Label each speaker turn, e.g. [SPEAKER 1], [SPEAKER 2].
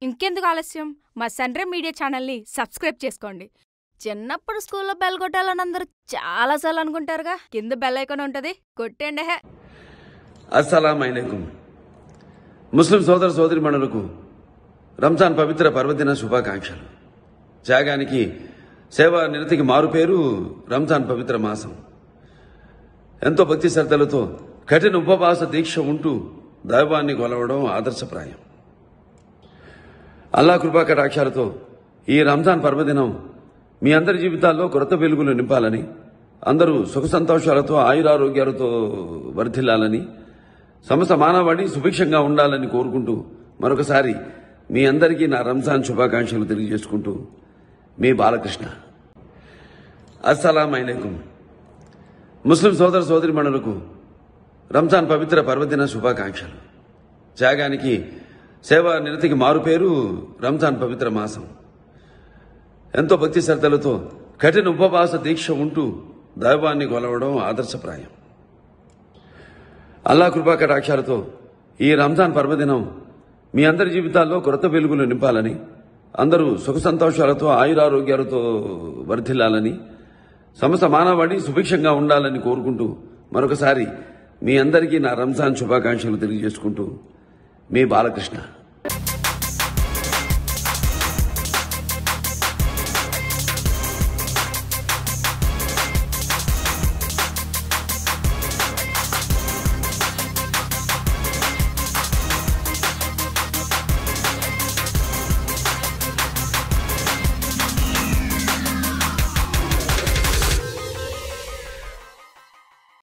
[SPEAKER 1] ఇంకెందుకు ఆలస్యం మా సన్రే మీడియా ఛానల్ని సబ్స్క్రైబ్ చేసుకోండి చిన్నప్పుడు స్కూల్లో బెల్ కొట్టాలని అందరూ చాలాసార్లు అనుకుంటారుగా కింద బెల్ ఐకాన్ ఉంటుంది కొట్టండి హే
[SPEAKER 2] అస్సలాం అలైకుం ముస్లిం సోదర సోదరిమణులకు రంజాన్ పవిత్ర పర్వదిన శుభాకాంక్షలు త్యాగానికి సేవా నిరతికి మారు పేరు రంజాన్ పవిత్ర మాసం ఎంతో భక్తి శ్రద్ధలతో కఠిన ఉపవాస దీక్ష ఉంటూ దైవాన్ని కొలవడం ఆదర్శప్రాయం అల్లా కృపా కటాక్షాలతో ఈ రంజాన్ పర్వదినం మీ అందరి జీవితాల్లో కొత్త వెలుగులు నింపాలని అందరూ సుఖ సంతోషాలతో ఆయురారోగ్యాలతో వర్ధిల్లాలని సమస్త మానవాళి సుభిక్షంగా ఉండాలని కోరుకుంటూ మరొకసారి మీ అందరికీ నా రంజాన్ శుభాకాంక్షలు తెలియజేసుకుంటూ మీ బాలకృష్ణ అస్సలాం అలైకుం ముస్లిం సోదర సోదరిమణులకు రంజాన్ పవిత్ర పర్వదిన శుభాకాంక్షలు త్యాగానికి సేవా నిరతికి మారు పేరు రంజాన్ పవిత్ర మాసం ఎంతో భక్తి శ్రద్ధలతో కఠిన ఉపవాస దీక్ష ఉంటూ దైవాన్ని కొలవడం ఆదర్శప్రాయం అల్లా కృపా కటాక్షాలతో ఈ రంజాన్ పర్వదినం మీ అందరి జీవితాల్లో కొత్త వెలుగులు నింపాలని అందరూ సుఖ సంతోషాలతో ఆయురారోగ్యాలతో వర్ధిల్లాలని సమస్త మానవాళి సుభిక్షంగా ఉండాలని కోరుకుంటూ మరొకసారి మీ అందరికీ నా రంజాన్ శుభాకాంక్షలు తెలియజేసుకుంటూ మీ బాలకృష్ణ